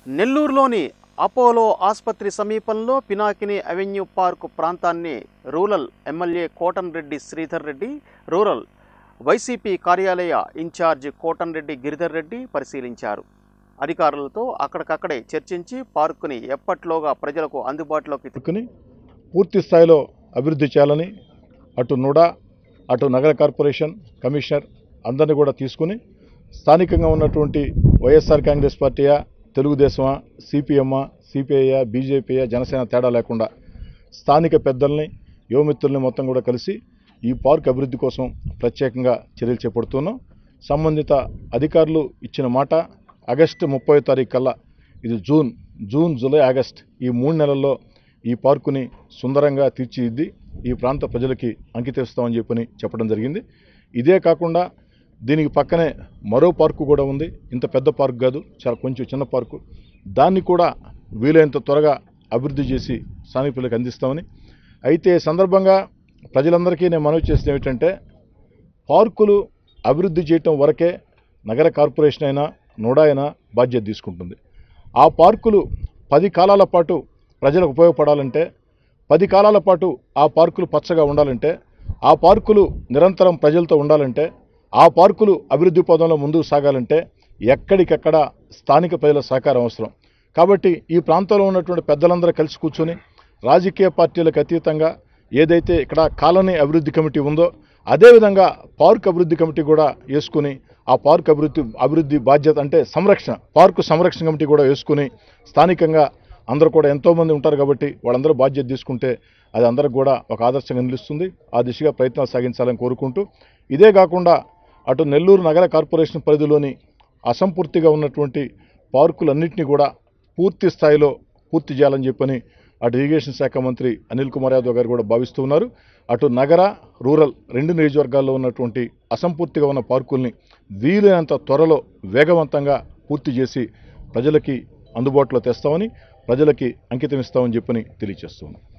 నెల్లూరులోని అపోలో ఆసుపత్రి సమీపంలో పినాకిని అవెన్యూ పార్క్ ప్రాంతాన్ని rural MLA Kotam Reddy Sridhar Reddy rural YCP కార్యాలయ ఇన్ఛార్జ్ కోటన్ రెడ్డి గిరిధర్ రెడ్డి పరిశీలించారు అధికారులతో అక్కడికక్కడే చర్చించి పార్కుని ఎప్పట్లోగా ప్రజలకు అందుబాటులోకి పార్కుని పూర్తి స్థాయిలో అభివృద్ధి చేయాలని అటు నుడా అటు నగర కార్పొరేషన్ కమిషనర్ అందరినీ కూడా తీసుకుని స్థానికంగా ఉన్నటువంటి వైఎస్ఆర్ కాంగ్రెస్ పార్టీయా తెలుగుదేశమా సిపిఎమ్మా సిపిఐయా బీజేపీయా జనసేన తేడా లేకుండా స్థానిక పెద్దల్ని యువమిత్రుల్ని మొత్తం కూడా కలిసి ఈ పార్క్ అభివృద్ధి కోసం ప్రత్యేకంగా చర్యలు చేపడుతున్నాం సంబంధిత అధికారులు ఇచ్చిన మాట ఆగస్టు ముప్పై తారీఖు కల్లా ఇది జూన్ జూన్ జూలై ఆగస్ట్ ఈ మూడు నెలల్లో ఈ పార్కుని సుందరంగా తీర్చిదిద్ది ఈ ప్రాంత ప్రజలకి అంకితమిస్తామని చెప్పని చెప్పడం జరిగింది ఇదే కాకుండా దీనికి పక్కనే మరో పార్కు కూడా ఉంది ఇంత పెద్ద పార్క్ కాదు చాలా కొంచెం చిన్న పార్కు దాన్ని కూడా వీలైనంత త్వరగా అభివృద్ధి చేసి స్థానిక ప్రజలకు అందిస్తామని అయితే ఈ సందర్భంగా ప్రజలందరికీ నేను మనవి చేసేది ఏమిటంటే పార్కులు అభివృద్ధి చేయటం వరకే నగర కార్పొరేషన్ అయినా నోడా అయినా బాధ్యత తీసుకుంటుంది ఆ పార్కులు పది కాలాల పాటు ప్రజలకు ఉపయోగపడాలంటే పది కాలాల పాటు ఆ పార్కులు పచ్చగా ఉండాలంటే ఆ పార్కులు నిరంతరం ప్రజలతో ఉండాలంటే ఆ పార్కులు అభివృద్ధి పదంలో ముందుకు సాగాలంటే ఎక్కడికెక్కడ స్థానిక ప్రజల సహకారం అవసరం కాబట్టి ఈ ప్రాంతంలో ఉన్నటువంటి పెద్దలందరూ కలిసి కూర్చొని రాజకీయ పార్టీలకు అతీతంగా ఏదైతే ఇక్కడ కాలనీ అభివృద్ధి కమిటీ ఉందో అదేవిధంగా పార్క్ అభివృద్ధి కమిటీ కూడా వేసుకుని ఆ పార్క్ అభివృద్ధి అభివృద్ధి బాధ్యత అంటే సంరక్షణ పార్కు సంరక్షణ కమిటీ కూడా వేసుకుని స్థానికంగా అందరూ కూడా ఎంతోమంది ఉంటారు కాబట్టి వాళ్ళందరూ బాధ్యత తీసుకుంటే అది అందరికి కూడా ఒక ఆదర్శంగా నిలుస్తుంది ఆ దిశగా ప్రయత్నాలు సాగించాలని కోరుకుంటూ ఇదే కాకుండా అటు నెల్లూరు నగర కార్పొరేషన్ పరిధిలోని అసంపూర్తిగా ఉన్నటువంటి పార్కులన్నింటినీ కూడా పూర్తి స్థాయిలో పూర్తి చేయాలని చెప్పని అటు ఇరిగేషన్ శాఖ మంత్రి అనిల్ కుమార్ యాదవ్ గారు కూడా భావిస్తూ ఉన్నారు అటు నగర రూరల్ రెండు నియోజకవర్గాల్లో ఉన్నటువంటి అసంపూర్తిగా ఉన్న పార్కుల్ని వీలైనంత త్వరలో వేగవంతంగా పూర్తి చేసి ప్రజలకి అందుబాటులో తెస్తామని ప్రజలకి అంకితం ఇస్తామని చెప్పని తెలియజేస్తున్నాం